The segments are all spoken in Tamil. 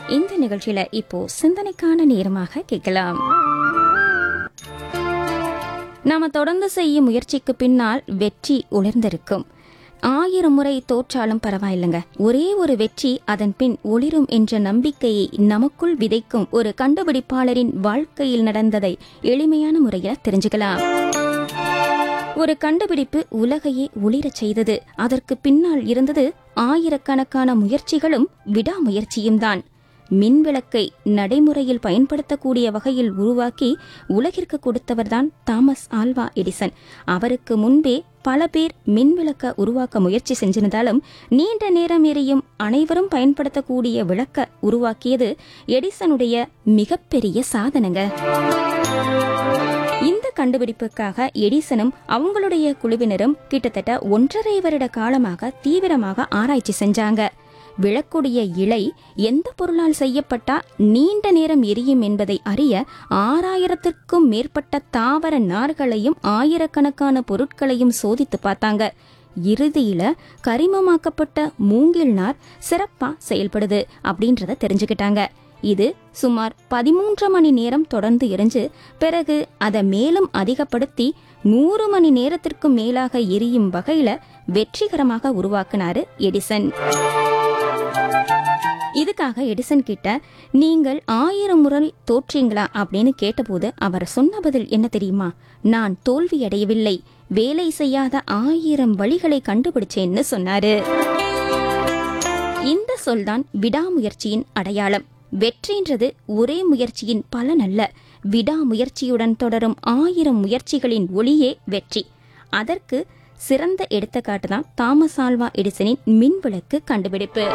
இந்த நிகழ்ச்சியில இப்போ சிந்தனைக்கான நேரமாக கேட்கலாம் நாம தொடர்ந்து செய்யும் முயற்சிக்கு பின்னால் வெற்றி உணர்ந்திருக்கும் ஆயிரம் முறை தோற்றாலும் பரவாயில்லைங்க ஒரே ஒரு வெற்றி அதன் பின் ஒளிரும் என்ற நம்பிக்கையை நமக்குள் விதைக்கும் ஒரு கண்டுபிடிப்பாளரின் வாழ்க்கையில் நடந்ததை எளிமையான முறையில் தெரிஞ்சுக்கலாம் ஒரு கண்டுபிடிப்பு உலகையே ஒளிரச் செய்தது அதற்கு பின்னால் இருந்தது ஆயிரக்கணக்கான முயற்சிகளும் விடாமுயற்சியும் தான் மின்விளக்கை நடைமுறையில் பயன்படுத்தக்கூடிய வகையில் உருவாக்கி உலகிற்கு கொடுத்தவர்தான் தாமஸ் ஆல்வா எடிசன் அவருக்கு முன்பே பல பேர் மின்விளக்க உருவாக்க முயற்சி செஞ்சிருந்தாலும் நீண்ட நேரம் எரியும் அனைவரும் பயன்படுத்தக்கூடிய விளக்க உருவாக்கியது எடிசனுடைய மிகப்பெரிய சாதனைங்க இந்த கண்டுபிடிப்புக்காக எடிசனும் அவங்களுடைய குழுவினரும் கிட்டத்தட்ட ஒன்றரை வருட காலமாக தீவிரமாக ஆராய்ச்சி செஞ்சாங்க விளக்குடைய இலை எந்த பொருளால் செய்யப்பட்டா நீண்ட நேரம் எரியும் என்பதை அறிய ஆறாயிரத்திற்கும் மேற்பட்ட தாவர நார்களையும் ஆயிரக்கணக்கான பொருட்களையும் சோதித்து பார்த்தாங்க இறுதியில கரிமமாக்கப்பட்ட மூங்கில் நார் சிறப்பா செயல்படுது அப்படின்றத தெரிஞ்சுக்கிட்டாங்க இது சுமார் பதிமூன்று மணி நேரம் தொடர்ந்து எரிஞ்சு பிறகு அதை மேலும் அதிகப்படுத்தி நூறு மணி நேரத்திற்கு மேலாக எரியும் வகையில வெற்றிகரமாக உருவாக்குனாரு எடிசன் இதுக்காக எடிசன் கிட்ட நீங்கள் ஆயிரம் முறை தோற்றீங்களா அப்படின்னு கேட்டபோது அவர் சொன்ன பதில் என்ன தெரியுமா நான் தோல்வியடையவில்லை வேலை செய்யாத ஆயிரம் வழிகளை கண்டுபிடிச்சேன்னு சொன்னாரு இந்த சொல்தான் விடாமுயற்சியின் அடையாளம் வெற்றின்றது ஒரே முயற்சியின் பலன் அல்ல விடாமுயற்சியுடன் தொடரும் ஆயிரம் முயற்சிகளின் ஒளியே வெற்றி அதற்கு சிறந்த எடுத்துக்காட்டு தான் தாமஸ் ஆல்வா எடிசனின் மின்விளக்கு கண்டுபிடிப்பு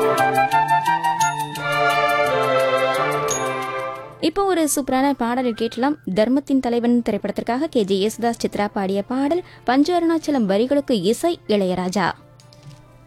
இப்போ ஒரு சூப்பரான பாடலை கேட்டலாம் தர்மத்தின் தலைவன் திரைப்படத்திற்காக கே ஜே யேசுதாஸ் சித்ரா பாடிய பாடல் பஞ்சு அருணாச்சலம் வரிகளுக்கு இசை இளையராஜா